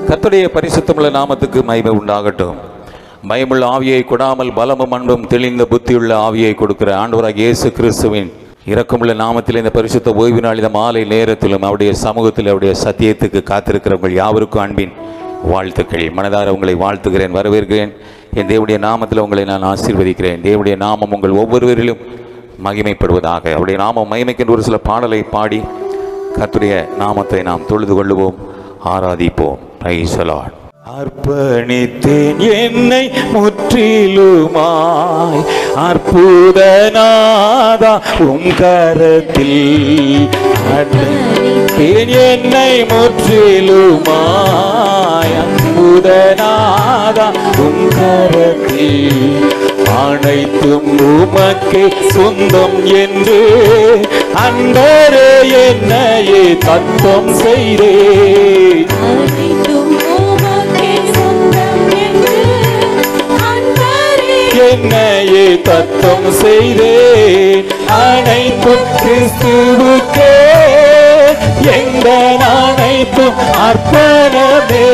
கர்த்தருடைய பரிசுத்தமுள்ள நாமத்துக்கு மகிமை உண்டாகட்டும் பயமுள்ள ஆவியை கொடாமல் பலமும் அன்பும் தெளிந்த புத்தியுள்ள ஆவியை கொடுக்கிற ஆண்டவராக இயேசு கிறிஸ்துவின் இரக்கமுள்ள நாமத்தில் இந்த பரிசுத்த ஓய்வு நாள் இந்த மாலை நேரத்திலும் அவருடைய சமூகத்தில் அவருடைய சத்தியத்துக்கு காத்திருக்கிறவங்கள் யாவருக்கும் அன்பின் வாழ்த்துக்கள் மனதார உங்களை வாழ்த்துகிறேன் வரவேற்கிறேன் என் தேவனுடைய நாமத்தில் உங்களை நான் ஆசீர்வதிக்கிறேன் தேவனுடைய நாமம் உங்கள் ஒவ்வொருவரிலும் மகிமைப்படுவதாக அவருடைய நாமம் மகிமைக்கின்ற ஒரு சில பாடலை பாடி கர்த்தருடைய நாமத்தை நாம் தொழுது கொள்ளுவோம் ஆராதிப்போம் Praise the Lord. அர்ப்பணித்தேன் என்னை முற்றிலுமாய் அற்புதநாதா உம் கரத்தில் அர்ப்பணித்தேன் என்னை முற்றிலுமாய் அற்புதநாதா உம் கரத்தில் அனைத்தும் உமக்கே சொந்தம் என்று அன்பரே என்னையே தத்துவம் செய்தேன் அனைத்தும் உமக்கே சொந்தம் என்று அன்பரே என்னையே தத்தம் செய்தேன் அனைத்தும் கிறிஸ்துவுக்கே எந்த அனைத்தும் அர்ப்பணமே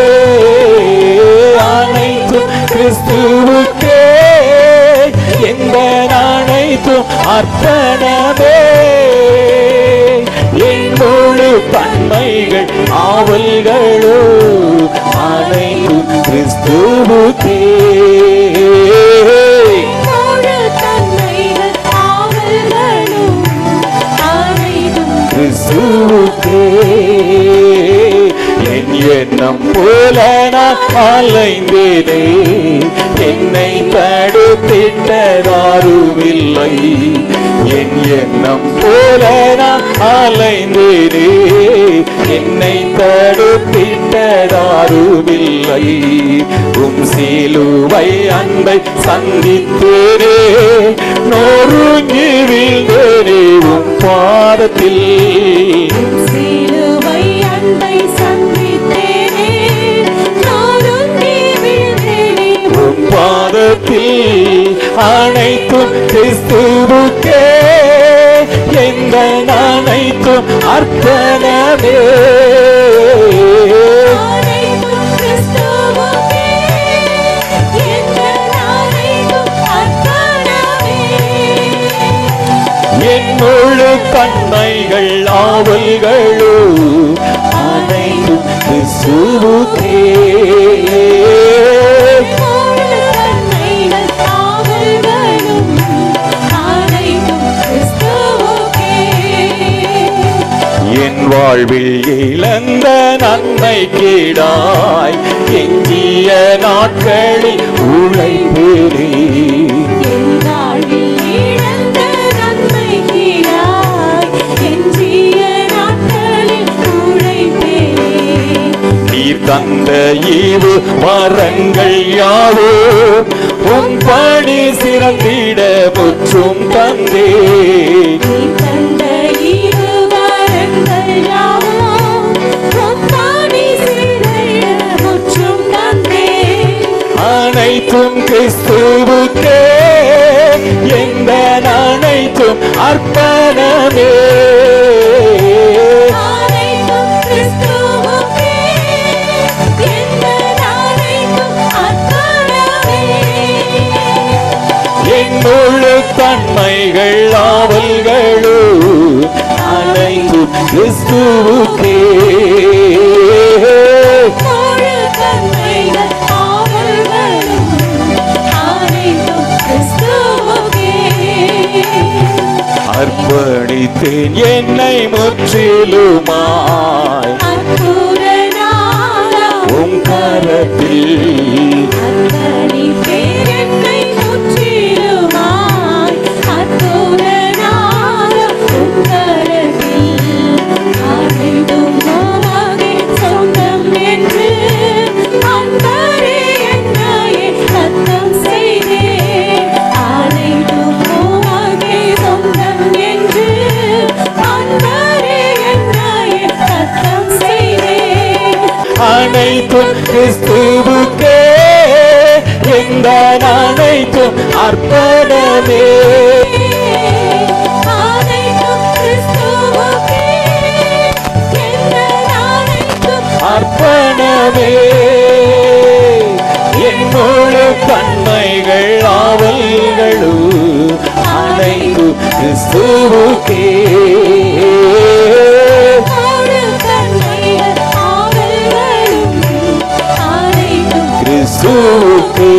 அனைத்தும் கிறிஸ்துவுக்கே எந்த அனைத்தும் அர்ப்பணமே என்னோடு தன்மைகள் ஆவல்களோ அனைத்தும் கிறிஸ்துவுக்கே என்னோடு தன்மைகள் ஆவல்களும் அனைத்தும் கிறிஸ்துவுக்கே என் எண்ணம் போல நான் அலைந்தேனே என்னை தடுத்திட்டதாருமில்லை என் எண்ணம் போல நான் அலைந்தேனே என்னை தடுத்திட்டதாருமில்லை உம் சிலுவை அன்பை சந்தித்தேனே நொறுங்கி வீழ்ந்தேனே உம் பாதத்தில் சிலுவை அன்பை சந்தித்தேனே நொறுங்கி விழுந்தேனே உம் பாதத்தில் அனைத்தும் கிறிஸ்துவுக்கே எந்த அனைத்தும் அர்ப்பணமே அனைத்தும் கிறிஸ்துவுக்கே எங்கள் அனைத்தும் அர்ப்பணமே என் முழு கண்மைகள் ஆவல்களோ அனைத்தும் கிறிஸ்துவுக்கே என்னோடு தன்மைகள் ஆவல்களும் அனைத்தும் கிறிஸ்துவுக்கே என் வாழ்வில் இழந்த நன்மை கீடாய் எஞ்சிய நாட்களில் உழைப்பேனே எந்தாழில் இழந்த நன்மைக்கீடாய் எஞ்சிய நாட்களில் உழைப்பேனே. நீர் தந்த ஈவு மரங்கள் யாவோ உன் பணி சிறந்திட முற்றும் தந்தே நீ தந்த ஈவு வரங்கள் யாவும் உம்பாணி சிறையிட முற்றும் தந்தேன். அனைத்தும் கிறிஸ்துவுக்கே எந்த அனைத்தும் அர்ப்பணமே அனைத்தும் கிறிஸ்துவுக்கே, எங்கள் அனைத்தும் அர்ப்பணமே. என் முழு தன்மைகள் ஆவல்களோ அனைத்தும் கிறிஸ்துவுக்கே முழு தன்மைகள் ஆவல்களும் அனைத்தும் கிறிஸ்துவுக்கே. அர்ப்பணித்தேன் என்னை முற்றிலுமாய் அற்புத நாளாம் உம் கரத்தில் அர்ப்பணிப்பேன் என்னை முற்றிலுமாய். அற்புத நாளாம் உம் கரத்தில் அனைத்தும் உமக்கே சொந்தம் என்று அன்பரே என்னையே சத்தம் செய்தேன். அனைத்தும் உமக்கே சொந்தம் என்று அன்பரே என்னையே சத்தம் செய்தேன். அனைத்தும் கிறிஸ்துவுக்கே எந்த அனைத்தும் அர்ப்பணமே அனைத்தும் கிறிஸ்துவுக்கே, எங்கள் அனைத்தும் அர்ப்பணமே கிறிஸ்துவுக்கே ஆடு கண்ணைகள் ஆவல்களும் அனைத்தும் கிறிஸ்துவுக்கே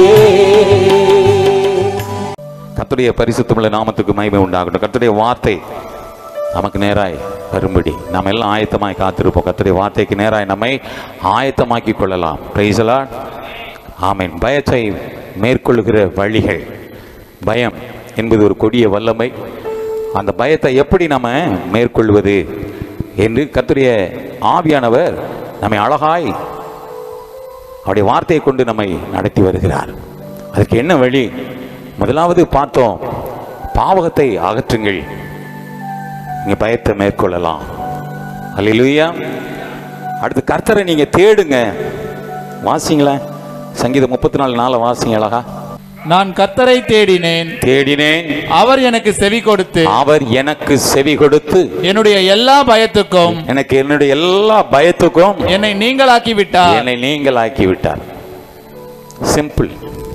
கர்த்தருடைய பரிசுத்தமுள்ள நாமத்துக்கு மகிமை உண்டாகட்டும் கர்த்தருடைய வார்த்தை நமக்கு நேராய் வரும்படி நாம் எல்லாம் ஆயத்தமாய் காத்திருப்போம் கர்த்தருடைய வார்த்தைக்கு நேராய் நம்மை ஆயத்தமாக்கி கொள்ளலாம் பிரைசலா ஆமென் பயத்தை மேற்கொள்ளுகிற வழிகள் பயம் என்பது ஒரு கொடிய வல்லமை அந்த பயத்தை எப்படி நம்ம மேற்கொள்வது என்று கர்த்தருடைய ஆவியானவர் நம்மை அழகாய் அவருடைய வார்த்தையை கொண்டு நம்மை நடத்தி வருகிறார் அதுக்கு என்ன வழி முதலாவது பார்த்தோம் பாவகத்தை அகற்றுங்கள் நீங்க பயத்தை மேற்கொள்ளலாம் அல்லேலூயா அடுத்து கர்த்தரை நீங்க தேடுங்க வாசிங்களேன் சங்கீதம் முப்பத்தி நாலு நாளை வாசிங்க அழகா நான் கத்தரை தேடினேன் தேடினேன் அவர் எனக்கு செவி கொடுத்து அவர் எனக்கு செவி கொடுத்து என்னுடைய எல்லா பயத்துக்கும் எனக்கு என்னுடைய எல்லா பயத்துக்கும் என்னை நீங்களாக்கி விட்டார் என்னை நீங்கள் ஆக்கி விட்டார் சிம்பிள்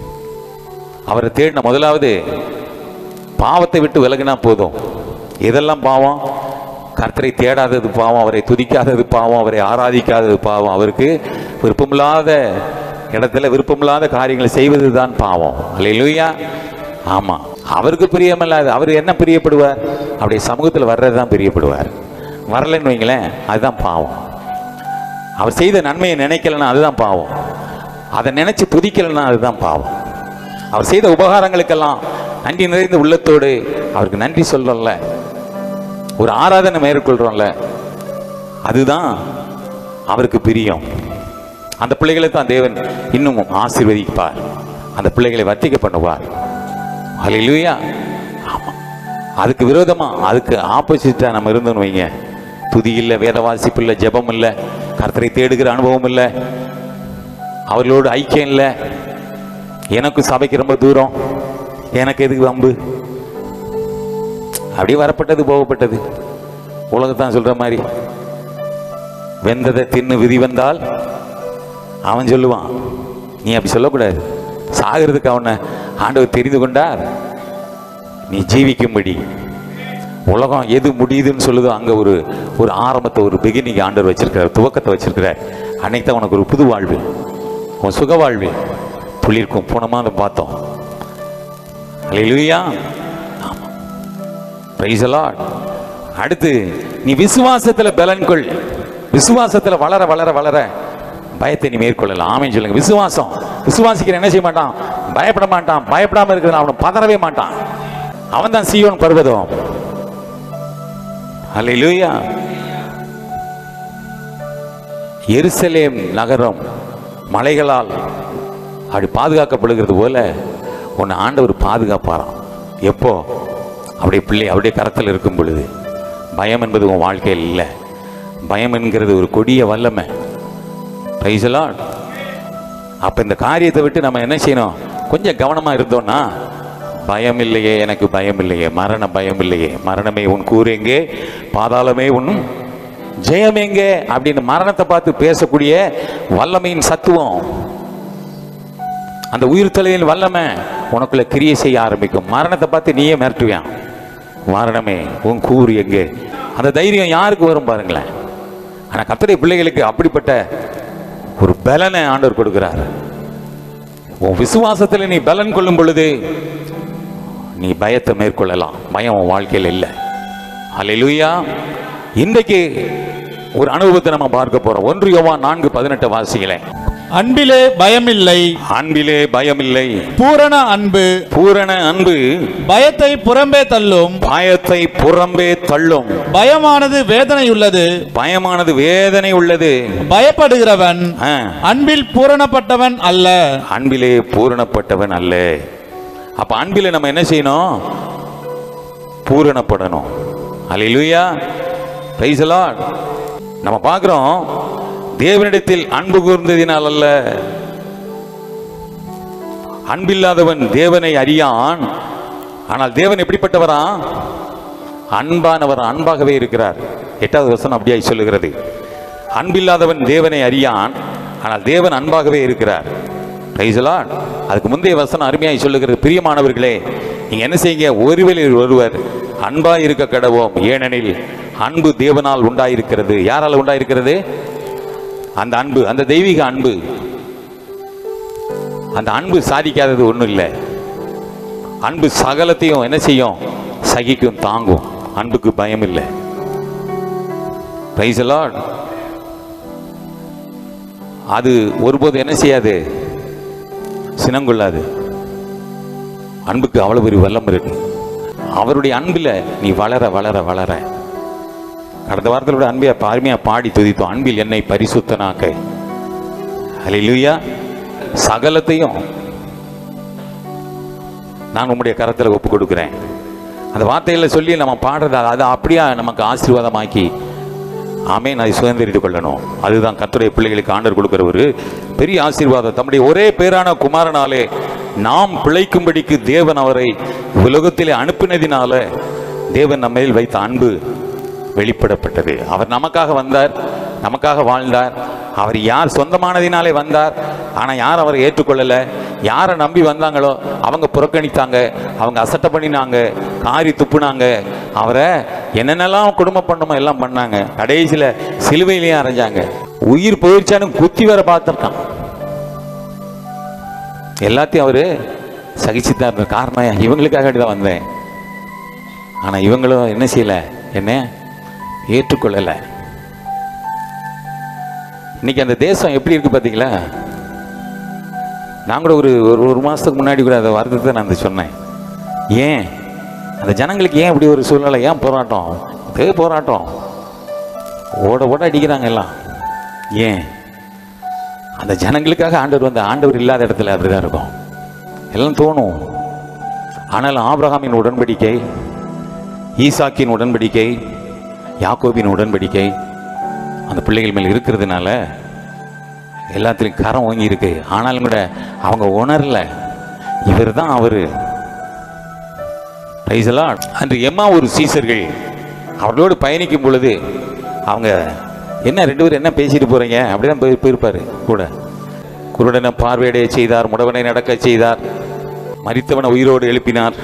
அவரை தேடின முதலாவது பாவத்தை விட்டு விலகினா போதும் எதெல்லாம் பாவம் கர்த்தரை தேடாதது பாவம் அவரை துதிக்காதது பாவம் அவரை ஆராதிக்காதது பாவம் அவருக்கு விருப்பமில்லாத இடத்துல விருப்பமில்லாத காரியங்களை செய்வது தான் பாவம் அல்லையா ஆமாம் அவருக்கு பிரியமில்லாது அவர் என்ன பிரியப்படுவார் அவருடைய சமூகத்தில் வர்றது தான் பிரியப்படுவார் வரலைன்னு வைங்களேன் அதுதான் பாவம் அவர் செய்த நன்மையை நினைக்கலன்னா அதுதான் பாவம் அதை நினைச்சு துதிக்கலன்னா அதுதான் பாவம் அவர் செய்த உபகாரங்களுக்கெல்லாம் நன்றி நிறைந்த உள்ளத்தோடு அவருக்கு நன்றி சொல்லல ஒரு ஆராதனை மேற்கொள்றோம்ல அதுதான் அவருக்கு பிரியம் அந்த பிள்ளைகளை தான் தேவன் இன்னும் ஆசீர்வதிப்பார் அந்த பிள்ளைகளை வர்த்திக்க பண்ணுவார் ஹalleluya ஆமா அதுக்கு விரோதமா அதுக்கு ஆப்போசிட்டா நம்ம இருந்தோம்னு வைங்க துதி இல்லை வேத வாசிப்பு இல்லை ஜெபம் இல்லை கர்த்தரை தேடுகிற அனுபவம் இல்லை அவர்களோடு ஐக்கியம் இல்லை எனக்கு சபைக்கு ரொம்ப தூரம் எனக்கு எதுக்கு வம்பு அப்படியே வரப்பட்டது போகப்பட்டது உலகத்தான் சொல்ற மாதிரி வெந்ததை தின்னு விதி வந்தால் அவன் சொல்லுவான் நீ அப்படி சொல்லக்கூடாது சாகிறதுக்கு அவனை ஆண்டவர் தெரிந்து கொண்டார் நீ ஜீவிக்கும்படி உலகம் எது முடியுதுன்னு சொல்லுதோ அங்கே ஒரு ஒரு ஆரம்பத்தை ஒரு பிகினிங் ஆண்டவர் வச்சிருக்கிறார் துவக்கத்தை வச்சிருக்கிறார் அன்னைக்கு தான் உனக்கு ஒரு புது வாழ்வு உன் சுக வாழ்வு துளிர்க்கும் போனமாக பார்த்தோம் அல்லேலூயா ஆமாம் பிரைஸ் அடுத்து நீ விசுவாசத்துல பலன் கொள் விசுவாசத்துல வளர வளர வளர பயத்தை நீ மேற்கொள்ளலாம் ஆமென்னு சொல்லுங்க விசுவாசம் விசுவாசிக்கிற என்ன செய்ய மாட்டான் பயப்பட மாட்டான் பயப்படாம இருக்கிற அவனை பதறவே மாட்டான் அவன் தான் சீயோன் பர்வதம் அல்லேலூயா எருசலேம் நகரம் மலைகளால் அப்படி பாதுகாக்கப்படுகிறது போல உன்னை ஆண்டவர் பாதுகாப்பாராம் எப்போ அப்படியே பிள்ளை அப்படியே கரத்தில் இருக்கும் பொழுது பயம் என்பது உன் வாழ்க்கையில் இல்லை பயம் என்கிறது ஒரு கொடிய வல்லமை பிரைசலாட் அப்போ இந்த காரியத்தை விட்டு நம்ம என்ன செய்யணும் கொஞ்சம் கவனமாக இருந்தோம்னா பயம் இல்லையே எனக்கு பயம் இல்லையே மரண பயம் இல்லையே மரணமே உன் கூறு எங்கே பாதாளமே உன் ஜெயம் எங்கே அப்படின்னு மரணத்தை பார்த்து பேசக்கூடிய வல்லமையின் சத்துவம் அந்த உயிர் தலையின் வல்லமை உனக்குள்ள கிரியை செய்ய ஆரம்பிக்கும் மரணத்தை பார்த்து நீயே மிரட்டுவியான் மரணமே உன் கூறு எங்கே அந்த தைரியம் யாருக்கு வரும் பாருங்களேன் ஆனால் கத்தடைய பிள்ளைகளுக்கு அப்படிப்பட்ட ஒரு பலனை ஆண்டவர் கொடுக்கிறார் உன் விசுவாசத்தில் நீ பலன் கொள்ளும் பொழுது நீ பயத்தை மேற்கொள்ளலாம் பயம் உன் வாழ்க்கையில் இல்லை அல்லேலூயா இன்றைக்கு ஒரு அனுபவத்தை நம்ம பார்க்க போறோம் ஒன்று யோவான் நான்கு பதினெட்டு வாசிகளே அன்பிலே பயமில்லை அன்பிலே பயமில்லை பூரண அன்பு பூரண அன்பு பயத்தை புறம்பே தள்ளும் பயத்தை புறம்பே தள்ளும் பயமானது வேதனையுள்ளது பயமானது வேதனை உள்ளது பயப்படுகிறவன் ஆ, அன்பில் பூரணப்பட்டவன் அல்ல அன்பிலே பூரணப்பட்டவன் அல்ல அப்ப அன்பிலே நம்ம என்ன செய்யணும் பூரணப்படணும் அல்லேலூயா பிரைஸ் லார்ட் நம்ம பார்க்கிறோம் தேவனிடத்தில் அன்பு கூர்ந்ததினால் அல்ல அன்பில்லாதவன் தேவனை அறியான் ஆனால் தேவன் எப்படிப்பட்டவரா அன்பானவர் அன்பாகவே இருக்கிறார் எட்டாவது வசனம் அப்படியாய் சொல்லுகிறது அன்பில்லாதவன் தேவனை அறியான் ஆனால் தேவன் அன்பாகவே இருக்கிறார் Praise the Lord. அதுக்கு முந்தைய வசனம் அருமையாய் சொல்லுகிறது பிரியமானவர்களே நீங்க என்ன செய்யுங்க ஒருவரில் ஒருவர் அன்பா இருக்க கடவோம் ஏனெனில் அன்பு தேவனால் உண்டாயிருக்கிறது யாரால உண்டாயிருக்கிறது அந்த அன்பு அந்த தெய்வீக அன்பு அந்த அன்பு சாதிக்காதது ஒண்ணும் இல்லை அன்பு சகலத்தையும் என்ன செய்யும் சகிக்கும் தாங்கும் அன்புக்கு பயம் இல்லை Praise the Lord. அது ஒருபோது என்ன செய்யாது சினங்கொள்ளாது அன்புக்கு அவ்வளவு பெரிய வல்லம் இருக்கு அவருடைய அன்பில் நீ வளர வளர வளர கடந்த வாரத்தில் விட அன்பையா அருமையா பாடி துதித்தோம் அன்பில் என்னை பரிசுத்தனாக்க அல்லேலூயா சகலத்தையும் நான் உம்முடைய கரத்தில் ஒப்பு கொடுக்கிறேன் அந்த வார்த்தைகளை சொல்லி நம்ம பாடுறது அது அப்படியே நமக்கு ஆசீர்வாதமாக்கி ஆமென் அதை சுதந்திரித்துக் கொள்ளணும் அதுதான் கர்த்தருடைய பிள்ளைகளுக்கு ஆண்டர் கொடுக்கிற ஒரு பெரிய ஆசீர்வாதம் தம்முடைய ஒரே பேரான குமாரனாலே நாம் பிழைக்கும்படிக்கு தேவன் அவரை உலகத்திலே அனுப்பினதினால தேவன் நம்ம மேல் வைத்த அன்பு வெளிப்படப்பட்டது அவர் நமக்காக வந்தார் நமக்காக வாழ்ந்தார் அவர் யார் சொந்தமானதினாலே வந்தார் ஆனால் யார் அவரை ஏற்றுக்கொள்ளலை யாரை நம்பி வந்தாங்களோ அவங்க புறக்கணித்தாங்க அவங்க அசட்டை பண்ணினாங்க காரி துப்புனாங்க அவரை என்னென்னலாம் குடும்ப பண்ணுமோ எல்லாம் பண்ணாங்க கடைசியில் சிலுவையிலையும் அரைஞ்சாங்க உயிர் போயிடுச்சான்னு குத்தி வர பார்த்துருக்கான் எல்லாத்தையும் அவரு சகிச்சுதான் இருந்த காரணம் இவங்களுக்காக தான் வந்தேன் ஆனால் இவங்களும் என்ன செய்யலை என்ன ஏற்றுக்கொள்ளலை இன்னைக்கு அந்த தேசம் எப்படி இருக்கு பார்த்தீங்களா நான் கூட ஒரு ஒரு ஒரு மாதத்துக்கு முன்னாடி கூட அதை வருத்தத்தை நான் வந்து சொன்னேன் ஏன் அந்த ஜனங்களுக்கு ஏன் இப்படி ஒரு சூழ்நிலை ஏன் போராட்டம் இதே போராட்டம் ஓட ஓட அடிக்கிறாங்க எல்லாம் ஏன் அந்த ஜனங்களுக்காக ஆண்டவர் வந்து ஆண்டவர் இல்லாத இடத்துல அப்படிதான் இருக்கும் எல்லாம் தோணும் ஆனால் ஆபிரகாமின் உடன்படிக்கை ஈசாக்கின் உடன்படிக்கை யாக்கோபின் உடன்படிக்கை அந்த பிள்ளைகள் மேல் இருக்கிறதுனால எல்லாத்துலேயும் கரம் ஓங்கி இருக்கு ஆனாலும் கூட அவங்க உணரல இவர் தான் அவரு Praise the Lord. அன்று எம்மா ஒரு சீசர்கள் அவர்களோடு பயணிக்கும் பொழுது அவங்க என்ன ரெண்டு பேரும் என்ன பேசிட்டு போறீங்க அப்படிதான் போய் போயிருப்பாரு கூட குருடனை பார்வையடைய செய்தார் முடவனை நடக்க செய்தார் மரித்தவனை உயிரோடு எழுப்பினார்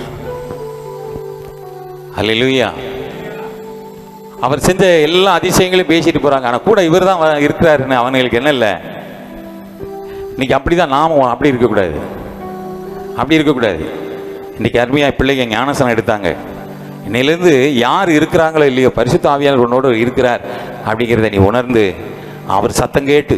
அல்லேலூயா அவர் செஞ்ச எல்லா அதிசயங்களையும் பேசிட்டு போறாங்க ஆனா கூட இவர் தான் இருக்கிறாருன்னு அவங்களுக்கு என்ன இல்லை இன்னைக்கு அப்படிதான் நாமும் அப்படி இருக்கக்கூடாது அப்படி இருக்கக்கூடாது இன்னைக்கு அருமையா பிள்ளைங்க ஞானசனம் எடுத்தாங்க இன்னையிலேருந்து யார் இருக்கிறாங்களோ இல்லையோ பரிசுத்த ஆவியானவர் உன்னோடு இருக்கிறார் அப்படிங்கிறத நீ உணர்ந்து அவர் சத்தம் கேட்டு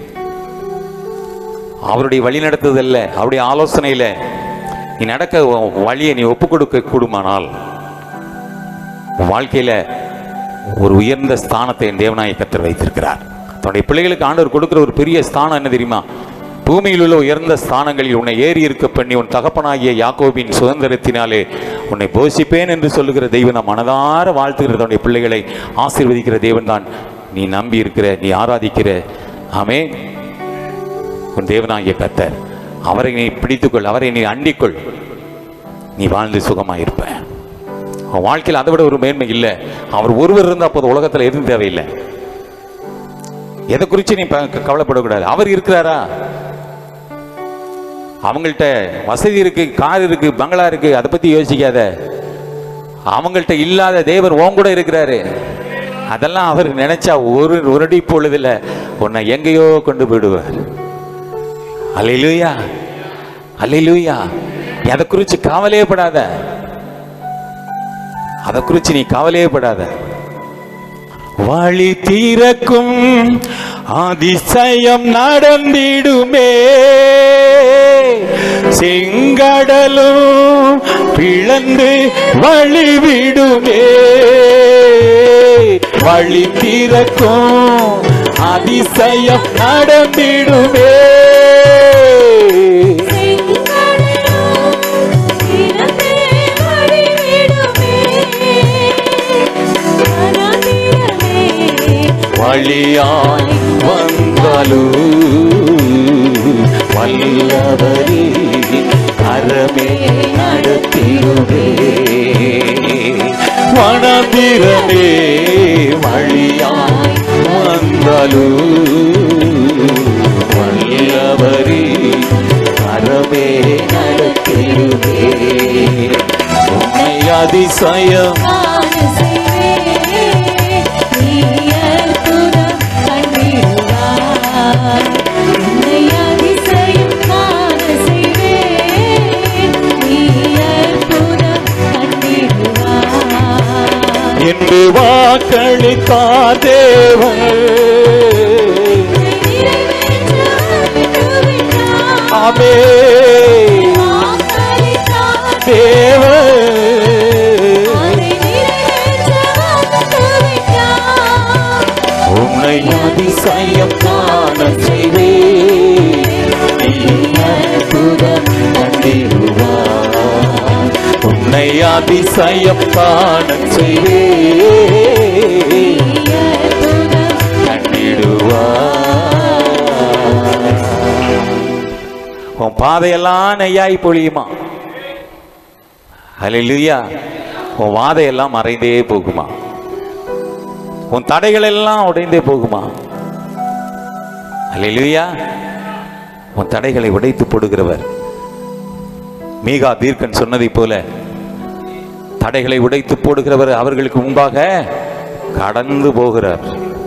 அவருடைய வழி நடத்துதல்ல அவருடைய ஆலோசனையில நீ நடக்க உன் வழியை நீ ஒப்பு கொடுக்க கூடுமானால் உன் வாழ்க்கையில ஒரு உயர்ந்த ஸ்தானத்தை என் தேவனாய கத்தர் வைத்திருக்கிறார் தன்னுடைய பிள்ளைகளுக்கு ஆண்டவர் கொடுக்கிற ஒரு பெரிய ஸ்தானம் என்ன தெரியுமா பூமியில் உள்ள உயர்ந்த ஸ்தானங்களில் உன்னை ஏறி இருக்க பண்ணி உன் தகப்பனாகிய யாக்கோபின் சுதந்திரத்தினாலே உன்னை போஷிப்பேன் என்று சொல்லுகிற தெய்வம் நான் மனதார வாழ்த்துகிற தன்னுடைய பிள்ளைகளை ஆசீர்வதிக்கிற தேவன் தான் நீ நம்பி இருக்கிற நீ ஆராதிக்கிற ஆமே உன் தேவனாகிய கத்தர் அவரை நீ பிடித்துக்கொள் அவரை நீ அண்டிக்கொள் நீ வாழ்ந்து சுகமாயிருப்ப உன் வாழ்க்கையில் அதை விட ஒரு மேன்மை இல்லை அவர் ஒருவர் இருந்தால் போதும் உலகத்தில் எதுவும் தேவையில்லை எதை குறித்து நீ ப- கவலைப்படக்கூடாது அவர் இருக்கிறாரா அவங்கள்ட்ட வசதி இருக்கு கார் இருக்கு பங்களா இருக்கு அதை பத்தி யோசிக்காத அவங்கள்ட்ட இல்லாத தேவர் உன் கூட இருக்கிறாரு அதெல்லாம் அவர் நினைச்சா ஒரு ஒரு அடி பொழுதுல உன்னை எங்கேயோ கொண்டு போயிடுவார் அல்லேலூயா அல்லேலூயா நீ அதை குறித்து கவலையே படாத அதை குறித்து நீ கவலையே படாத வழி தீரக்கும் அதிசயம் நடந்திடுமே செங்கடலும் பிளந்து வழிவிடுமே வழி தீரக்கும் அதிசயம் நடந்திடுமே வழியாய் வந்தாலும் வல்லவரே கரமே நடத்திடுவே வனந்திரமே வழியாய் வந்தாலும் வல்லவரே கரமே நடத்திடுவே அதிசயம் காண செய்வேன் நீ அற்புதம் கண்டிடுவாய் உன்னை அதிசயம் காண செய்வேன் நீ அற்புதம் கண்டிடுவாய் என்று வாக்களித்தார் தேவன் ஆமே தேவன் உன்னை அதிசயம் காண செய்வே நீ அற்புதம் கண்டிடுவாய் உன்னை அதிசயம் காண செய்வே கண்டிடுவாய் உன் பாதையெல்லாம் நெய்யாய் பொழியுமா ஹalleluya உன் வாதையெல்லாம் மறைந்தே போகுமா உன் தடைகள் எல்லாம் உடைந்தே போகுமா ஹalleluya உன் தடைகளை உடைத்து போடுகிறவர் மீகா தீர்க்கன் சொன்னதைப் போல தடைகளை உடைத்து போடுகிறவர் அவர்களுக்கு முன்பாக கடந்து போகிறார்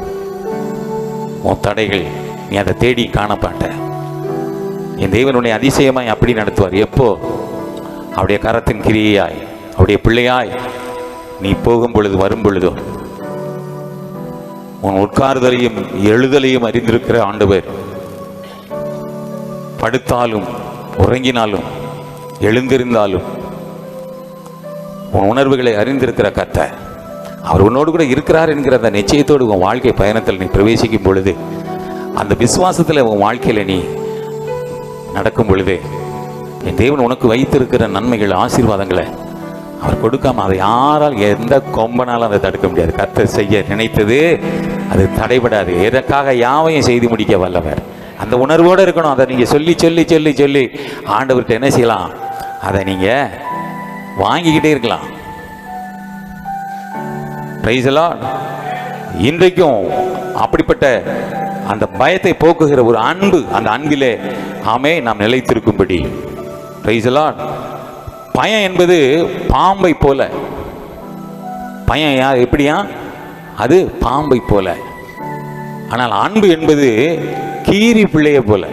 உன் தடைகள் நீ அதை தேடி காணப்பாட்ட என் தேவன் உன்னை அதிசயமாய் அப்படி நடத்துவார் எப்போ அவருடைய கரத்தின் கிரியையாய் அவருடைய பிள்ளையாய் நீ போகும் பொழுது வரும் பொழுதோ உன் உட்கார்தலையும் எழுதலையும் அறிந்திருக்கிற ஆண்டவர் படுத்தாலும் உறங்கினாலும் எழுந்திருந்தாலும் உன் உணர்வுகளை அறிந்திருக்கிற கர்த்தர் அவர் உன்னோடு கூட இருக்கிறார் என்கிற அந்த நிச்சயத்தோடு உன் வாழ்க்கை பயணத்தில் நீ பிரவேசிக்கும் பொழுது அந்த விசுவாசத்தில் உன் வாழ்க்கையில் நீ நடக்கும் பொழுது என் தேவன் உனக்கு வைத்திருக்கிற நன்மைகள் ஆசீர்வாதங்களை அவர் கொடுக்காம அதை யாரால் எந்த கொம்பனாலும் அதை தடுக்க முடியாது கர்த்தர் செய்ய நினைத்தது அது தடைபடாது எதற்காக யாவையும் செய்து முடிக்க வல்லவர் அந்த உணர்வோடு இருக்கணும் அதை நீங்கள் சொல்லி சொல்லி சொல்லி சொல்லி ஆண்டவர்கிட்ட என்ன செய்யலாம் அதை நீங்கள் வாங்கிக்கிட்டே இருக்கலாம் Praise the Lord. இன்றைக்கும் அப்படிப்பட்ட அந்த பயத்தை போக்குகிற ஒரு அன்பு அந்த அன்பிலே ஆமே நாம் நிலைத்திருக்கும்படி Praise the Lord. பயம் என்பது பாம்பை போல பயம் யார் எப்படியா அது பாம்பை போல ஆனால் அன்பு என்பது கீரி பிள்ளையை போல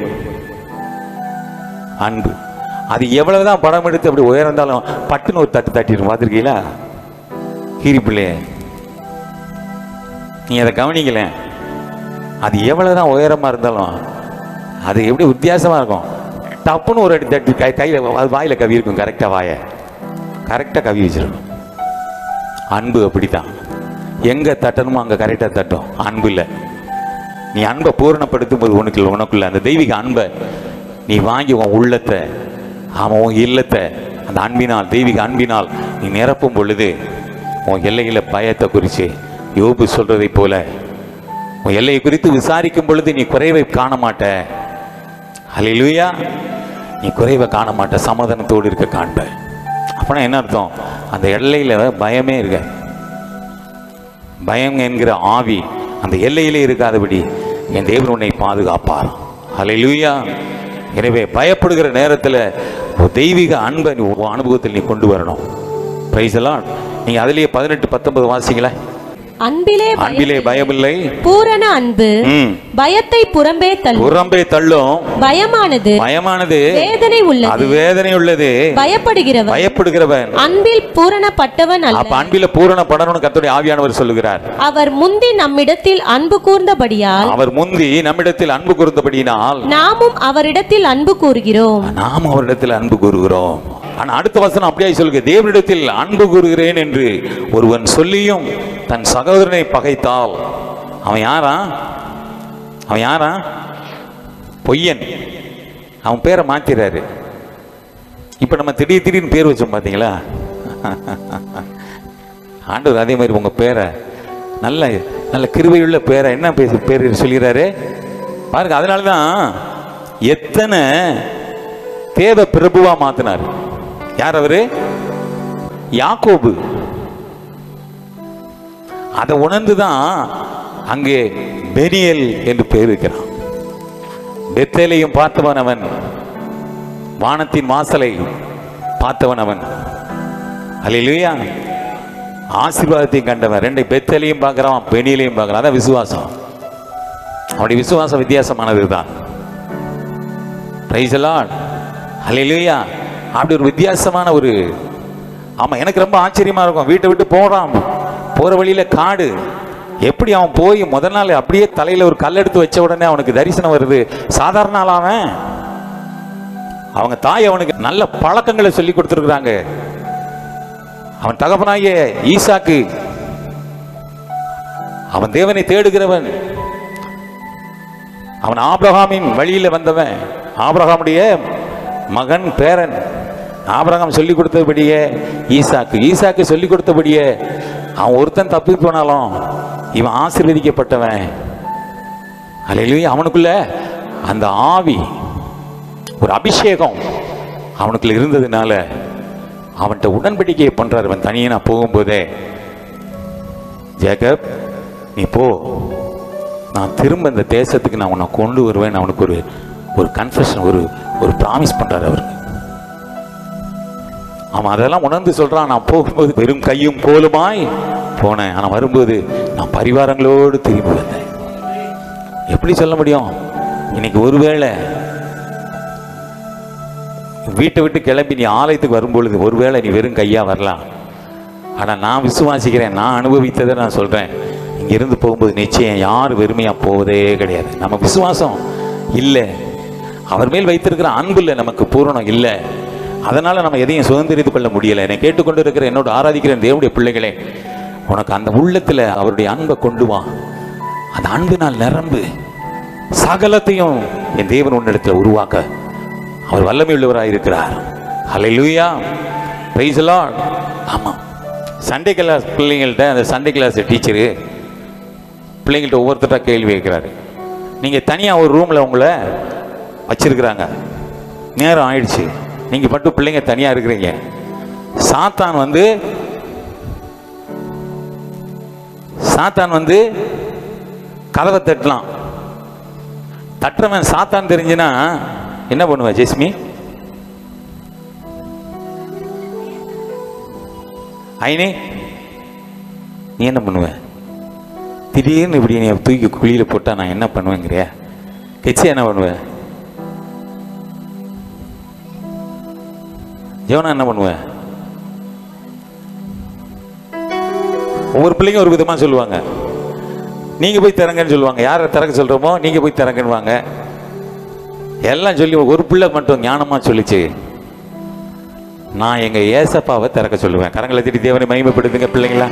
அன்பு அது எவ்வளவுதான் படம் எடுத்து அப்படி உயர்ந்தாலும் பட்டுன்னு ஒரு தட்டு தட்டிடும் பார்த்துருக்கீங்களா கீரி பிள்ளைய நீ அதை கவனிக்கல அது எவ்வளவுதான் உயரமா இருந்தாலும் அது எப்படி வித்தியாசமா இருக்கும் டப்புன்னு ஒரு அடி தட்டி கை கையில் அது வாயில கவி இருக்கும் கரெக்டாக வாயை கரெக்டாக கவி வச்சிருக்கும் அன்பு அப்படித்தான் எங்க தட்டணுமோ அங்க கரெக்டாக தட்டும் அன்பு இல்லை நீ அன்பை பூரணப்படுத்தும் போது உனக்குள்ள உனக்குள்ள அந்த தெய்வீக அன்பை நீ வாங்கி உன் உள்ளத்தை அவன் உன் இல்லத்தை அந்த அன்பினால் தெய்வீக அன்பினால் நீ நிரப்பும் பொழுது உன் எல்லையில பயத்தை குறித்து யோபு சொல்றதைப் போல உன் எல்லையை குறித்து விசாரிக்கும் பொழுது நீ குறைவை காண மாட்ட ஹalleluya நீ குறைவை காண மாட்ட சமாதானத்தோடு இருக்க காண்ப அப்பனா என்ன அர்த்தம் அந்த எல்லையில பயமே இருக்க பயம் என்கிற ஆவி அந்த எல்லையிலே இருக்காதபடி என் தேவன் உன்னை பாதுகாப்பார் ஹalleluya எனவே பயப்படுகிற நேரத்தில் ஒரு தெய்வீக அன்பை நீ உன் அனுபவத்தில் நீ கொண்டு வரணும் பிரைஸ் எல்லாம் நீங்க அதுலயே பதினெட்டு பத்தொன்பது வாசிங்களே அன்பிலே பயம் அன்பிலே பயமில்லை பூரண அன்பு ம். பயத்தை புறம்பே தள்ளும் புறம்பே தள்ளும் பயமானது பயமானது வேதனை அது உள்ளது வேதனை உள்ளது பயப்படுகிறவன் பயப்படுகிறவன் அன்பில் பூரணப்பட்டவன் அப்ப அல்ல அன்பில பூரணப்படணும்னு கர்த்தருடைய ஆவியானவர் சொல்லுகிறார் அவர் முந்தி நம்மிடத்தில் அன்பு கூர்ந்தபடியால் அவர் முந்தி நம்மிடத்தில் அன்பு கூர்ந்தபடியினால் நாமும் அவரிடத்தில் அன்பு கூறுகிறோம் நாம் அவரிடத்தில் அன்பு கூறுகிறோம் ஆனா அடுத்த வசனம் அப்படியே சொல்லுங்க தேவனிடத்தில் அன்பு கூறுகிறேன் என்று ஒருவன் சொல்லியும் தன் சகோதரனை பகைத்தால் அவன் யாரா அவன் யாரா பொய்யன் அவன் பேரை மாத்திறாரு இப்ப நம்ம திடீர் திடீர்னு பேர் வச்சோம் பாத்தீங்களா ஆண்டவர் அதே மாதிரி உங்க பேரை நல்ல நல்ல கிருபையுள்ள பேரை என்ன பேச பேர் சொல்கிறாரு பாருங்க அதனால தான் எத்தனை தேவ பிரபுவா மாத்தினார் யார் அவரு யாக்கோபு அதை உணர்ந்துதான் அங்கே பெனியல் என்று பெயர் வைக்கிறான் பெத்தேலையும் பார்த்தவன் அவன் வானத்தின் வாசலை பார்த்தவன் அவன் அல்லேலூயா ஆசீர்வாதத்தையும் கண்டவன் ரெண்டு பெத்தலையும் பார்க்குறான் பெணியிலையும் பார்க்குறான் அதான் விசுவாசம் அவனுடைய விசுவாசம் வித்தியாசமானது தான் பிரைசலான் ஹalleluya அப்படி ஒரு வித்தியாசமான ஒரு ஆமா எனக்கு ரொம்ப ஆச்சரியமா இருக்கும் வீட்டை விட்டு போறான் போற வழியில காடு எப்படி அவன் போய் முதல் நாள் அப்படியே தலையில ஒரு கல் எடுத்து வச்ச உடனே அவனுக்கு தரிசனம் வருது சாதாரண ஆள் அவன் அவங்க தாய் அவனுக்கு நல்ல பழக்கங்களை சொல்லி கொடுத்துருக்குறாங்க அவன் தகப்பனாகிய ஈசாக்கு அவன் தேவனை தேடுகிறவன் அவன் ஆபிரகாமின் வழியில வந்தவன் ஆபிரகாமுடைய மகன் பேரன் ஆபிரகாம் சொல்லி கொடுத்தபடியே ஈசாக்கு ஈசாக்கு சொல்லி கொடுத்தபடியே அவன் ஒருத்தன் தப்பி போனாலும் இவன் ஆசீர்வதிக்கப்பட்டவன் அல்லையிலேயே அவனுக்குள்ள அந்த ஆவி ஒரு அபிஷேகம் அவனுக்குள்ள இருந்ததுனால அவன்கிட்ட உடன்படிக்கையை பண்றாரு அவன் தனியே நான் போகும்போதே ஜேக்கப் நீ போ நான் திரும்ப இந்த தேசத்துக்கு நான் உன்னை கொண்டு வருவேன் அவனுக்கு ஒரு ஒரு கன்ஃபெஷன் ஒரு ஒரு ப்ராமிஸ் பண்றாரு அவருக்கு அவன் அதெல்லாம் உணர்ந்து சொல்றான் நான் போகும்போது வெறும் கையும் கோலுமாய் போனேன் ஆனா வரும்போது நான் பரிவாரங்களோடு திரும்பி வந்தேன் எப்படி சொல்ல முடியும் இன்னைக்கு ஒருவேளை வீட்டை விட்டு கிளம்பி நீ ஆலயத்துக்கு வரும்பொழுது ஒருவேளை நீ வெறும் கையா வரலாம் ஆனா நான் விசுவாசிக்கிறேன் நான் அனுபவித்ததை நான் சொல்றேன் இங்க இருந்து போகும்போது நிச்சயம் யார் வெறுமையா போவதே கிடையாது நம்ம விசுவாசம் இல்லை அவர் மேல் வைத்திருக்கிற அன்பு இல்லை நமக்கு பூரணம் இல்லை அதனால நம்ம எதையும் சுதந்திரித்து கொள்ள முடியல என்னை கேட்டுக்கொண்டு இருக்கிற என்னோட ஆராதிக்கிற தேவனுடைய பிள்ளைகளே உனக்கு அந்த உள்ளத்துல அவருடைய அன்பை கொண்டு வா அந்த அன்பினால் நிரம்பு சகலத்தையும் என் தேவன் உன்னிடத்தில் உருவாக்க அவர் வல்லமை உள்ளவராக இருக்கிறார் ஹalleluya praise the lord ஆமா சண்டே கிளாஸ் பிள்ளைங்கள்ட்ட அந்த சண்டே கிளாஸ் டீச்சரு பிள்ளைங்கள்ட்ட ஒவ்வொருத்தட்டா கேள்வி கேட்குறாரு நீங்கள் தனியாக ஒரு ரூமில் உங்களை வச்சிருக்கிறாங்க நேரம் ஆயிடுச்சு நீங்கள் மட்டும் பிள்ளைங்க தனியாக இருக்கிறீங்க சாத்தான் வந்து சாத்தான் வந்து கதவை தட்டலாம் தட்டுறவன் சாத்தான் தெரிஞ்சுன்னா என்ன பண்ணுவ ஜெஸ்மி ஐனே நீ என்ன பண்ணுவ திடீர்னு இப்படி நீ தூக்கி குழியில போட்டா நான் என்ன பண்ணுவேங்கிறியா கெச்சி என்ன பண்ணுவ ஜெவனா என்ன பண்ணுவ ஒவ்வொரு பிள்ளைங்க ஒரு விதமா சொல்லுவாங்க நீங்க போய் திறங்கன்னு சொல்லுவாங்க யாரை திறக்க சொல்றோமோ நீங்க போய் திறங்கன்னுவாங்க எல்லாம் சொல்லி ஒரு பிள்ளை மட்டும் ஞானமா சொல்லிச்சு நான் எங்க ஏசப்பாவை திறக்க சொல்லுவேன் கரங்களை திட்டி தேவனை மகிமைப்படுத்துங்க பிள்ளைங்களா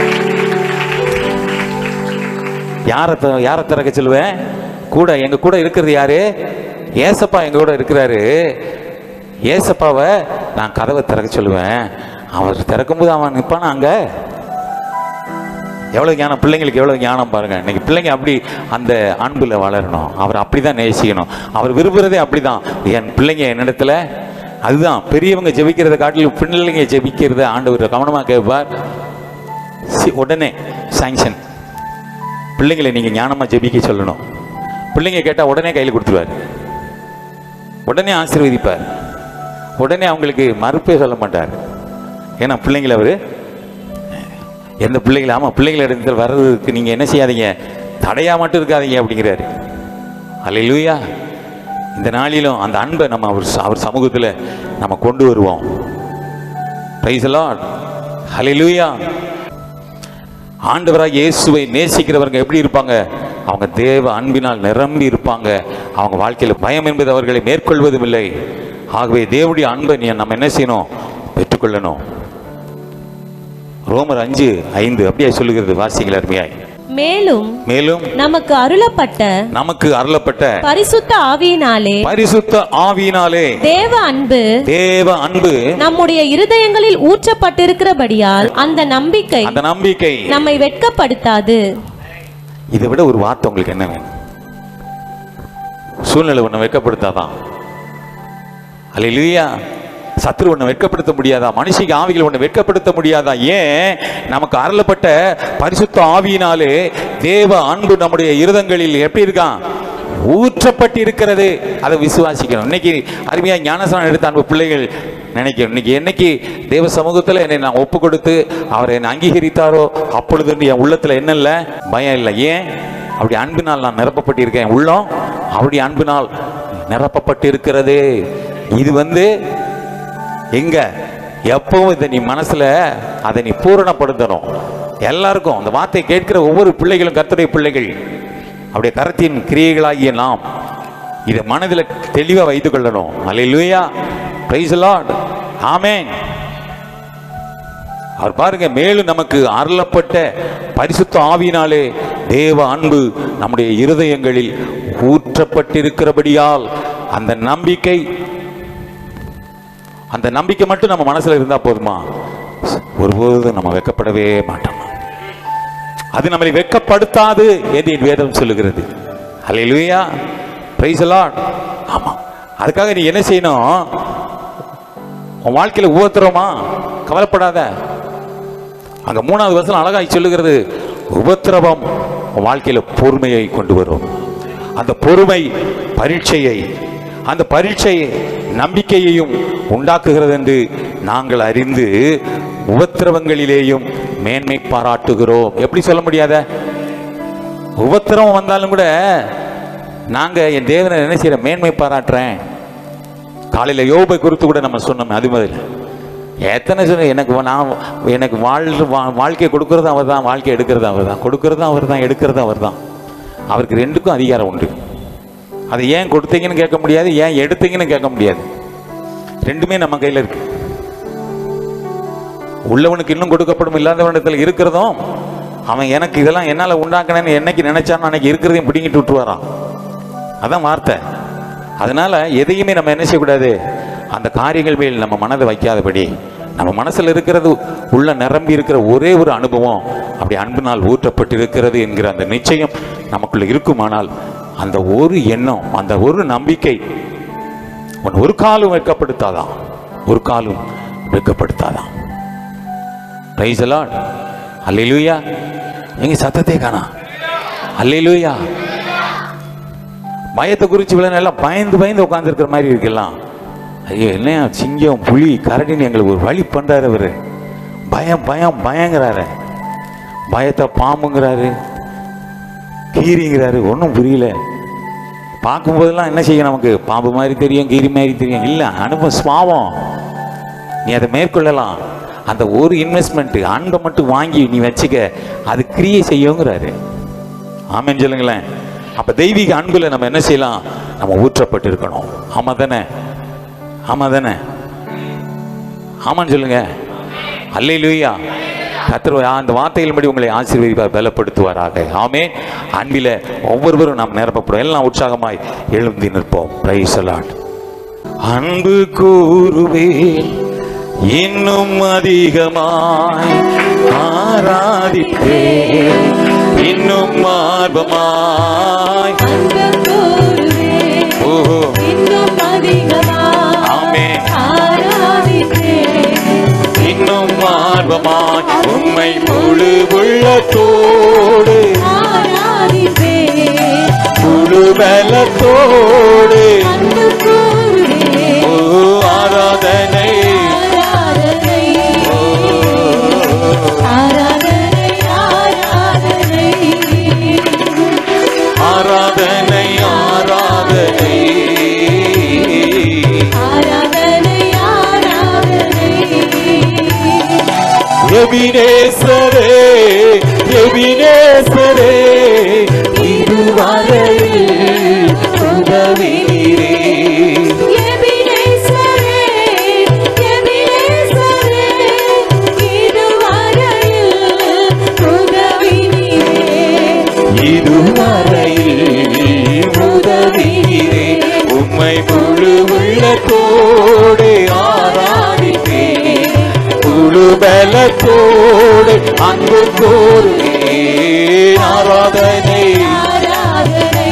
யாரை த- யாரை திறக்க சொல்லுவேன் கூட எங்க கூட இருக்கிறது யாரு ஏசப்பா எங்க கூட இருக்கிறாரு ஏசப்பாவை நான் கதவை திறக்க சொல்லுவேன் அவர் திறக்கும்போது அவன் நிற்பானா அங்க எவ்வளவு ஞானம் பிள்ளைங்களுக்கு எவ்வளவு ஞானம் பாருங்க இன்னைக்கு பிள்ளைங்க அப்படி அந்த அன்புல வளரணும் அவர் அப்படிதான் நேசிக்கணும் அவர் விரும்புறதே அப்படிதான் என் பிள்ளைங்க என்னிடத்துல அதுதான் பெரியவங்க ஜெபிக்கிறத காட்டிலும் பிள்ளைங்க ஜெபிக்கிறத ஆண்டவர் கவனமா கேட்பார் சி- உடனே சாங்ஷன் பிள்ளைங்களை நீங்க ஞானமா ஜெபிக்க சொல்லணும் பிள்ளைங்க கேட்டா உடனே கையில் கொடுத்துருவார் உடனே ஆசீர்வதிப்பார் உடனே அவங்களுக்கு மறுப்பே சொல்ல மாட்டார் ஏன்னா பிள்ளைங்களை அவரு எந்த பிள்ளைகள் ஆமாம் பிள்ளைகள் இடத்துல வர்றதுக்கு நீங்கள் என்ன செய்யாதீங்க தடையா மட்டும் இருக்காதீங்க அப்படிங்கிறாரு அல்லேலூயா இந்த நாளிலும் அந்த அன்பை நம்ம அவர் ச- அவர் சமூகத்தில் நம்ம கொண்டு வருவோம் பிரைஸ் லார்ட் ஹalleluya ஆண்டவராக இயேசுவை நேசிக்கிறவங்க எப்படி இருப்பாங்க அவங்க தேவ அன்பினால் நிரம்பி இருப்பாங்க அவங்க வாழ்க்கையில் பயம் என்பது அவர்களை மேற்கொள்வதும் இல்லை ஆகவே தேவனுடைய அன்பை நீ நம்ம என்ன செய்யணும் பெற்றுக்கொள்ளணும் ரோமர் அஞ்சு ஐந்து அப்படியே சொல்லுகிறது வாசிங்கள் அருமையாய் மேலும் மேலும் நமக்கு அருளப்பட்ட நமக்கு அருளப்பட்ட பரிசுத்த ஆவியினாலே பரிசுத்த ஆவியினாலே தேவ அன்பு தேவ அன்பு நம்முடைய இருதயங்களில் ஊற்றப்பட்டிருக்கிறபடியால் அந்த நம்பிக்கை அந்த நம்பிக்கை நம்மை வெட்கப்படுத்தாது இதை விட ஒரு வார்த்தை உங்களுக்கு என்ன வேணும் சூழ்நிலை ஒன்று வெட்கப்படுத்தாதான் அல்லேலூயா சத்ரு ஒன்று வெட்கப்படுத்த முடியாதா மனுஷிக்கு ஆவிகள் ஒன்று வெட்கப்படுத்த முடியாதா ஏன் நமக்கு அருளப்பட்ட பரிசுத்த ஆவியினாலே தேவ அன்பு நம்முடைய இருதங்களில் எப்படி இருக்கான் ஊற்றப்பட்டு இருக்கிறது அதை விசுவாசிக்கணும் இன்னைக்கு அருமையா ஞானஸ்நானம் எடுத்த அன்பு பிள்ளைகள் நினைக்கணும் இன்னைக்கு என்னைக்கு தேவ சமூகத்தில் என்னை நான் ஒப்பு கொடுத்து அவர் என்னை அங்கீகரித்தாரோ அப்பொழுது என் உள்ளத்துல என்ன இல்லை பயம் இல்லை ஏன் அப்படி அன்பினால் நான் நிரப்பப்பட்டிருக்கேன் என் உள்ளம் அப்படி அன்பினால் நிரப்பப்பட்டு இருக்கிறது இது வந்து எங்க எப்பவும் இதை நீ மனசுல அதை நீ பூரணப்படுத்தணும் எல்லாருக்கும் அந்த வார்த்தை கேட்கிற ஒவ்வொரு பிள்ளைகளும் கர்த்தருடைய பிள்ளைகள் அப்படியே கரத்தின் கிரியைகளாகிய நாம் இதை மனதில் தெளிவா வைத்துக் கொள்ளணும் அல்லேலூயா பிரைஸ் லார்ட் ஆமென் அவர் பாருங்க மேலும் நமக்கு அருளப்பட்ட பரிசுத்த ஆவியினாலே தேவ அன்பு நம்முடைய இருதயங்களில் ஊற்றப்பட்டிருக்கிறபடியால் அந்த நம்பிக்கை அந்த நம்பிக்கை மட்டும் நம்ம மனசுல இருந்தா போதுமா ஒருபோதும் நம்ம வெக்கப்படவே மாட்டோம் அது நம்மளை வெட்கப்படுத்தாது என்று என் வேதம் சொல்லுகிறது அல்லேலூயா பிரைஸ் லார்ட் ஆமா அதுக்காக நீ என்ன செய்யணும் உன் வாழ்க்கையில உபத்திரமா கவலைப்படாத அங்க மூணாவது வருஷம் அழகாய் சொல்லுகிறது உபத்திரவம் உன் வாழ்க்கையில பொறுமையை கொண்டு வரும் அந்த பொறுமை பரீட்சையை அந்த பரீட்சை நம்பிக்கையையும் உண்டாக்குகிறது என்று நாங்கள் அறிந்து உபத்திரவங்களிலேயும் மேன்மை பாராட்டுகிறோம் எப்படி சொல்ல முடியாத உபத்திரவம் வந்தாலும் கூட நாங்க என் தேவனை என்ன செய்யற மேன்மை பாராட்டுறேன் காலையில யோபை குறித்து கூட நம்ம சொன்னோம் அது மாதிரி எத்தனை சொன்ன எனக்கு வா- நான் எனக்கு வாழ் வா- வாழ்க்கையை கொடுக்கறது அவர் தான் வாழ்க்கை எடுக்கிறது அவர் தான் கொடுக்கறது அவர் தான் எடுக்கிறது அவர் தான் அவருக்கு ரெண்டுக்கும் அதிகாரம் உண்டு அதை ஏன் கொடுத்தீங்கன்னு கேட்க முடியாது ஏன் எடுத்தீங்கன்னு கேட்க முடியாது ரெண்டுமே நம்ம கையில் இருக்கு உள்ளவனுக்கு இன்னும் கொடுக்கப்படும் இல்லாதவனிடத்தில் இருக்கிறதும் அவன் எனக்கு இதெல்லாம் என்னால் உண்டாக்கினேன்னு என்னைக்கு நினைச்சானோ அன்னைக்கு இருக்கிறதையும் பிடிங்கிட்டு விட்டுருவாரான் அதான் வார்த்தை அதனால எதையுமே நம்ம என்ன செய்யக்கூடாது அந்த காரியங்கள் மேல் நம்ம மனதை வைக்காதபடி நம்ம மனசுல இருக்கிறது உள்ள நிரம்பி இருக்கிற ஒரே ஒரு அனுபவம் அப்படி அன்பினால் ஊற்றப்பட்டு இருக்கிறது என்கிற அந்த நிச்சயம் நமக்குள்ள இருக்குமானால் அந்த ஒரு எண்ணம் அந்த ஒரு நம்பிக்கை உன் ஒரு காலும் வெட்கப்படுத்தாதான் ஒரு காலும் வெட்கப்படுத்தாதான் பிரைஸ் எல்லாம் அல்லேலூயா எங்க சத்தத்தை காணா அல்லேலூயா பயத்தை குறித்து இவ்வளவு எல்லாம் பயந்து பயந்து உட்காந்துருக்கிற மாதிரி இருக்கலாம் ஐயோ என்ன சிங்கம் புலி கரடின்னு எங்களுக்கு ஒரு வழி பண்றாரு அவரு பயம் பயம் பயங்கிறாரு பயத்தை பாம்புங்கிறாரு கீரிங்கிறாரு ஒன்றும் புரியல பார்க்கும்போதெல்லாம் என்ன செய்யும் நமக்கு பாம்பு மாதிரி தெரியும் கீரி மாதிரி தெரியும் இல்லை அனுபவம் சுவாவம் நீ அதை மேற்கொள்ளலாம் அந்த ஒரு இன்வெஸ்ட்மெண்ட் அன்பை மட்டும் வாங்கி நீ வச்சுக்க அது கிரியை செய்யுங்கிறாரு ஆமென்னு சொல்லுங்களேன் அப்ப தெய்வீக அன்புல நம்ம என்ன செய்யலாம் நம்ம ஊற்றப்பட்டு இருக்கணும் ஆமா தானே ஆமா தானே ஆமான்னு சொல்லுங்க அல்லேலூயா கர்த்தர் அந்த வார்த்தைகளின்படி உங்களை ஆசீர்வதிப்பார் பலப்படுத்துவாராக ஆமே அன்பில ஒவ்வொருவரும் நாம் நிரப்பப்படும் எல்லாம் உற்சாகமாய் எழுந்தி நிற்போம் பிரைஸ் அலாட் அன்பு கூறுவேன் இன்னும் அதிகமாய் ஆராதிப்பேன் இன்னும் ஆர்வமாய் அன்பு கூறுவேன், ஓஹோ இன்னும் அதிகமாய் ஆமென். ஆராதிப்பேன். இன்னும் ஆர்வமாய் உண்மை முழு உள்ளத்தோடு ஆராதிப்பேன். முழு பலத்தோடு அன்பு கூறுவேன், ஓ ஆராதனை ஆராதனை. ஆராதனை, ஆராதனை. ஆராதனை ஆராதனை ஆராதனை, ஆராதனை. எபினேசரே எபினேசரே இதுவரையில் உதவி நீரே எபினேசரே, எபினேசரே, இதுவரையில் உதவி நீரே. இதுவரையில் உதவி நீரே உம்மை முழு உள்ளத்தோடு ஆராதிப்பேன் முழு பலத்தோடு அன்பு கோருவே ஆராதனை ஆராதனை,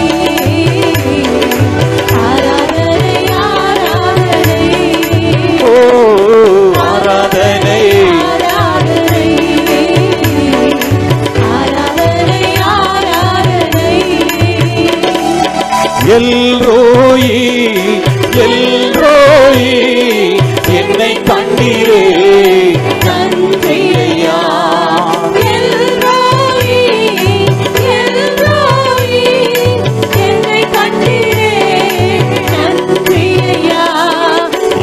ஆராதனை, ஆராதனை. ஓ ஆராதனை ஆராதனை, ஆராதனை, ஆராதனை.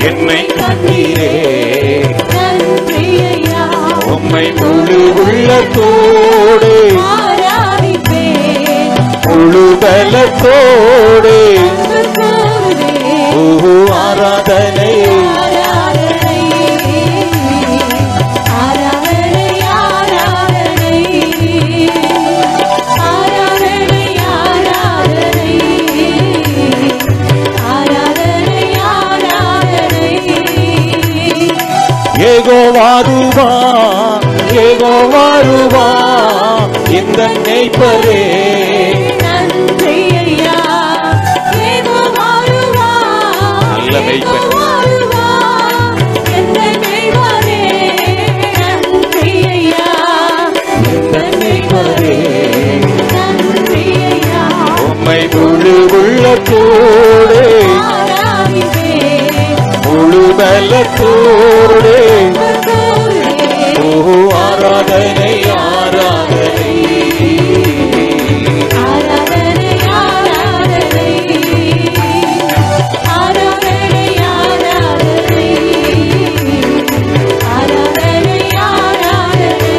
என்னை கண்டீரே நன்றி ஐயா உம்மை முழு உள்ளத்தோடு ஆராதிப்பேன் முழு பலத்தோடு அன்பு கூறுவேன் ஓ ஆராதனை ஆராதனை ஆராதனை ஆராதனை ஆராதனை ஆராதனை ஆராதனை ஆராதனை ஏகோ வாருவா ஏகோ வாருவா இந்த நெய்ப்பரே நன்றி ஐயா ஏகோ வாழுவா நல்ல மேய்ப்பன். ஏகோ வாழுவா எந்த மேய்ப்பரே நன்றி ஐயா எந்த மேய்ப்பரே நன்றி ஐயா உம்மை முழு உள்ளத்தோடு ஆராதிப்பேன் முழு பலத்தோடு கூறுவேன் ஓ ஆராதனை ஆராதனை ஆராதனை ஆராதனை ஆராதனை ஆராதனை ஆராதனை ஆராதனை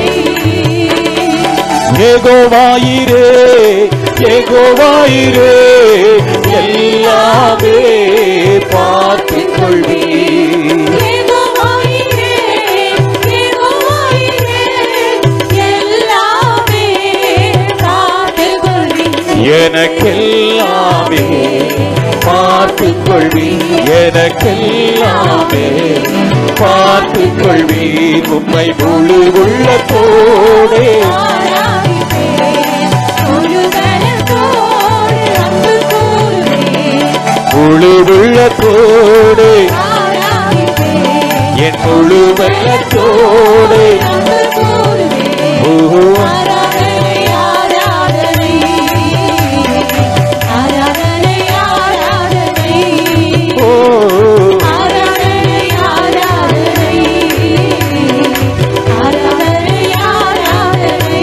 ஏகோவாயிரே ஏகோவாயிரே எல்லாமே பார்த்துக் கொள்வீர் ஏகோவாயிரே ஏகோவாயிரே எல்லாமே பார்த்துக் கொள்வீர் எனக்கெல்லாமே பார்த்துக் கொள்வீர் எனக்கெல்லாமே பார்த்துக் கொள்வீர் உம்மை முழு உள்ளத்தோடே ஆராதிப்பேன் ஒரு பலத்தோடு அன்பு கூறுவேன் முழு உள்ளத்தோடே ஆராதிப்பேன் என் முழு வெள்ளத்தோடே அன்பு கூறுவேன் ஓ ஆராதனை ஆராதனை ஆராதனை ஆராதனை ஓ ஆராதனை ஆராதனை ஆராதனை ஆராதனை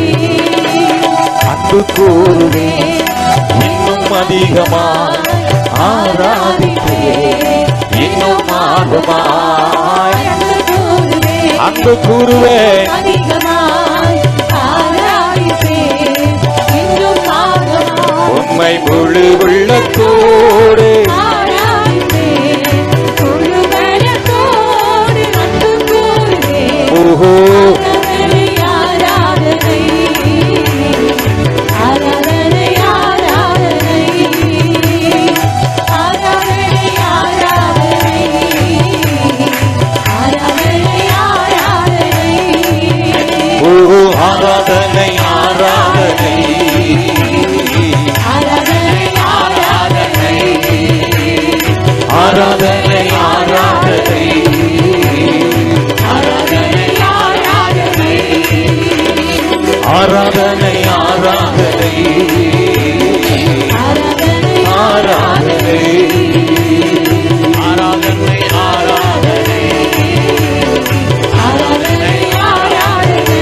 அன்பு கூறுவே இன்னும் அதிகமா ஆராதிப்பே இன்னும் ஆர்வமாய் அன்பு கூறுவே அதிகமாய் ஆராதிப்பேன் இன்னும் ஆர்வமாய் உண்மை முழு உள்ளத்தோடு ஆராதிப்பேன் முழு பலத்தோடு அன்பு கூறுவேன் ஓஹோ ஆராதனை ஆராதனை ஆராதனை ஆராதனை ஆராதனை ஆராதனை ஆராதனை ஓஹோ ஆராதனை ஆராதனை ஆராதனை ஆராதனை ஆராதனை ஆராதனை ஆராதனை ஆராதனை ஆராதனை ஆராதனை ஆராதனை ஆராதனை ஆராதனை ஆராதனை ஆராதனை ஆராதனை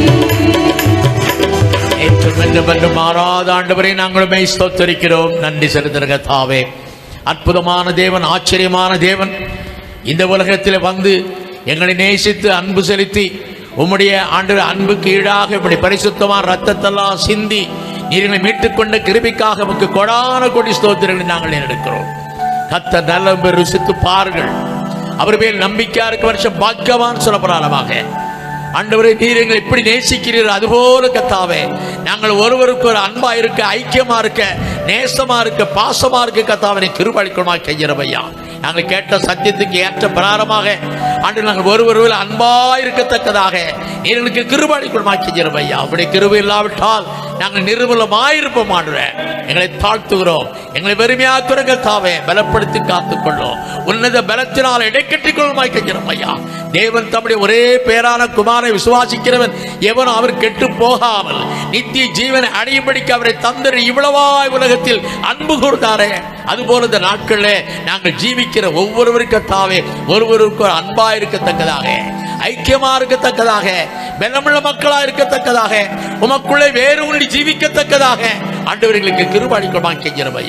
என்றும் என்றும் என்றும் மாறாத ஆண்டவரை நாங்களுமே ஸ்தோத்தரிக்கிறோம் நன்றி செலுத்துகிற தாவே அற்புதமான தேவன் ஆச்சரியமான தேவன் இந்த உலகத்தில் வந்து எங்களை நேசித்து அன்பு செலுத்தி உம்முடைய ஆண்டு அன்புக்கு ஈடாக இப்படி பரிசுத்தமான ரத்தத்தெல்லாம் சிந்தி நீர் எங்களை மீட்டுக்கொண்ட கிருபிக்காக உமக்கு கொடான கொடி ஸ்தோத்திரங்களை நாங்கள் எடுக்கிறோம் கத்த நல்ல ருசித்து பாருங்கள் அவர் மேல் நம்பிக்கையா இருக்க வருஷம் பாக்கியவான் சொல்லப்படாதமாக ஆண்டவரே நீர் எங்களை எப்படி நேசிக்கிறீர் அதுபோல கத்தாவே நாங்கள் ஒருவருக்கு ஒரு அன்பா இருக்க ஐக்கியமா இருக்க நேசமா இருக்க பாசமா இருக்க கத்தாவனை கிருபளிக்கணுமா கையறவையா நாங்கள் கேட்ட சத்தியத்துக்கு ஏற்ற பிரகாரமாக ஆண்டு நாங்கள் ஒருவருவில் அன்பா இருக்கத்தக்கதாக நீர் எங்களுக்கு கிருபளிக்கணுமா கையறவையா அப்படி கிருபை இல்லாவிட்டால் நாங்கள் நிர்மலமாயிருப்போம் ஆண்டுறேன் எங்களை தாழ்த்துகிறோம் எங்களை வெறுமையாக்குற கத்தாவே பலப்படுத்தி காத்துக்கொள்ளும் உன்னத பலத்தினால் இடைக்கட்டிக் கொள்ளுமாய் கஞ்சிரம் ஐயா தேவன் தம்முடைய ஒரே பேரான குமாரை விசுவாசிக்கிறவன் எவனும் அவர் கெட்டு போகாமல் நித்திய ஜீவனை அடையும்படிக்கு அவரை தந்தர் இவ்வளவாய் உலகத்தில் அன்பு கூர்ந்தாரே அதுபோல இந்த நாட்களில் நாங்கள் ஜீவிக்கிற ஒவ்வொருவருக்கத்தாவே ஒருவருக்கு ஒரு அன்பா இருக்கத்தக்கதாக ஐக்கியமா இருக்கத்தக்கதாக பலமுள்ள மக்களா இருக்கத்தக்கதாக உமக்குள்ளே வேறு ஒன்றி ஜீவிக்கத்தக்கதாக ஆண்டவர்களுக்கு கிருபாடிக்கொள்மா கெஞ்சிரம் ஐயா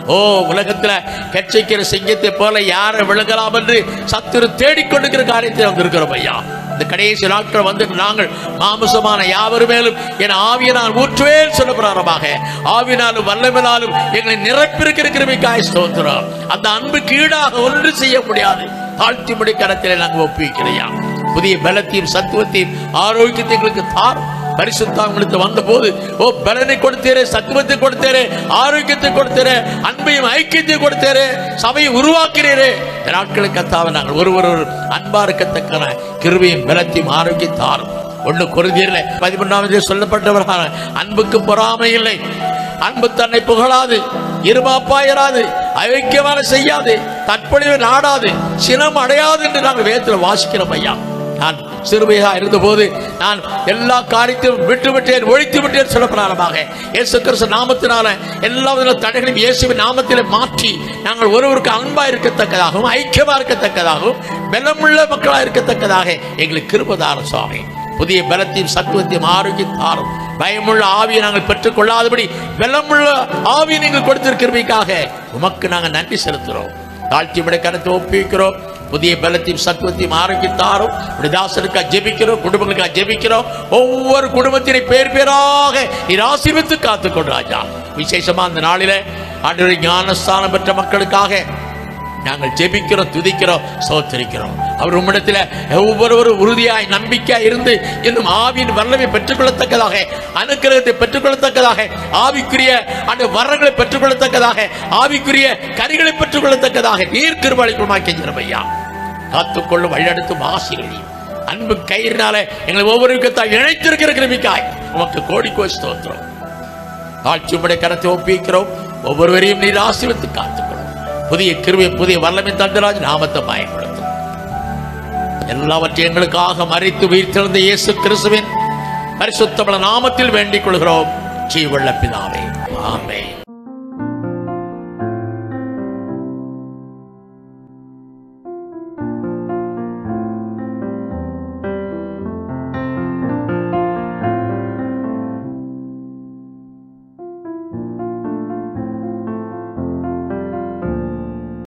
ஓ உலகத்துல கட்சிக்கிற சிங்கத்தை போல யாரை விழுங்கலாம் என்று சத்துரு தேடிக்கொண்டிருக்கிற காரியத்தை வந்திருக்கிறோம் ஐயா இந்த கடைசி நாட்கள் வந்து நாங்கள் மாமிசமான யாவர் மேலும் என் ஆவியனால் ஊற்றுவேன் சொல்ல பிரகாரமாக ஆவினாலும் வல்லமினாலும் எங்களை நிரப்பிருக்கிற கிருமிக்காய் ஸ்தோத்திரம் அந்த அன்புக்கு ஈடாக ஒன்று செய்ய முடியாது தாழ்த்தி முடி கரத்திலே நாங்கள் ஒப்புவிக்கிறையா புதிய பலத்தையும் சத்துவத்தையும் ஆரோக்கியத்தை எங்களுக்கு தாரும் பரிசுத்தாங்களுக்கு வந்த போது ஓ பலனை கொடுத்தேரே சத்துவத்தை கொடுத்தேரே ஆரோக்கியத்தை கொடுத்தேரே அன்பையும் ஐக்கியத்தை கொடுத்தேரே சபையை உருவாக்கிறீரே இந்த நாட்களுக்கு கத்தாவை நாங்கள் ஒருவர் ஒரு அன்பா இருக்கத்தக்கன கிருபையும் பலத்தையும் ஆரோக்கியம் தாரும் ஒண்ணு குருதியில பதிமூன்றாவது சொல்லப்பட்டவர்களான அன்புக்கு பொறாமை இல்லை அன்பு தன்னை புகழாது இருமாப்பாயிராது ஐக்கியமான செய்யாது தற்பொழிவு நாடாது சினம் அடையாது என்று நாங்கள் வேதத்தில் வாசிக்கிறோம் ஐயா நான் சிறுமையா இருந்தபோது நான் எல்லா காரியத்தையும் விட்டு விட்டேன் ஒழித்து விட்டேன் சொல்ல பிராரமாக இயேசு கிறிஸ்து நாமத்தினால எல்லா வித தடைகளையும் இயேசுவின் நாமத்திலே மாற்றி நாங்கள் ஒருவருக்கு அன்பா இருக்கத்தக்கதாகவும் ஐக்கியமா இருக்கத்தக்கதாகவும் பலமுள்ள மக்களா இருக்கத்தக்கதாக எங்களுக்கு கிருபதார சுவாமி புதிய பலத்தையும் சத்துவத்தையும் ஆரோக்கியம் தாரும் பயமுள்ள ஆவியை நாங்கள் பெற்றுக்கொள்ளாதபடி பலமுள்ள ஆவியை நீங்கள் கொடுத்திருக்கிறவைக்காக உமக்கு நாங்கள் நன்றி செலுத்துகிறோம் தாழ்த்தி விட கருத்தை ஒப்புவிக்கிறோம் புதிய பலத்தையும் சத்துவத்தையும் ஆரோக்கியத்தாரும் விடுதாசனுக்காக ஜெபிக்கிறோம் குடும்பங்களுக்காக ஜெபிக்கிறோம் ஒவ்வொரு குடும்பத்தினை பேர் பேராக நீர் ஆசீர்வித்து காத்துக்கொண்டு ராஜா விசேஷமா அந்த நாளில ஆண்டு ஞானஸ்தானம் பெற்ற மக்களுக்காக நாங்கள் ஜெபிக்கிறோம் துதிக்கிறோம் சோத்தரிக்கிறோம் அவர் உம்மிடத்தில் ஒவ்வொருவரும் உறுதியாய் நம்பிக்கையாய் இருந்து இன்னும் ஆவியின் வல்லமை பெற்றுக்கொள்ளத்தக்கதாக அனுக்கிரகத்தை பெற்றுக்கொள்ளத்தக்கதாக ஆவிக்குரிய அந்த வரங்களை பெற்றுக்கொள்ளத்தக்கதாக ஆவிக்குரிய கனிகளை பெற்றுக்கொள்ளத்தக்கதாக நீர் கிருபாளிக்குமாக்கி ஐயா காத்துக்கொள்ளும் வழிநடத்தும் ஆசீர்வதியும் அன்பு கயிறினால எங்களை ஒவ்வொருவருக்கும் இணைத்திருக்கிற கிருமிக்காய் உமக்கு கோடி கோடி ஸ்தோத்திரம் ஆட்சியுடைய கரத்தை ஒப்பிக்கிறோம் ஒவ்வொருவரையும் நீர் ஆசீர்வித்து காத்துக்கொள்ளும் புதிய கிருபை புதிய வல்லமை தந்தராஜ் நாமத்தை பயன்படுத்தும் எல்லாவற்றையும் எங்களுக்காக மறைத்து உயிர்த்தெழுந்த இயேசு கிறிஸ்துவின் பரிசுத்தமல நாமத்தில் வேண்டிக் கொள்கிறோம் ஜீவள்ள பிதாவே ஆமென்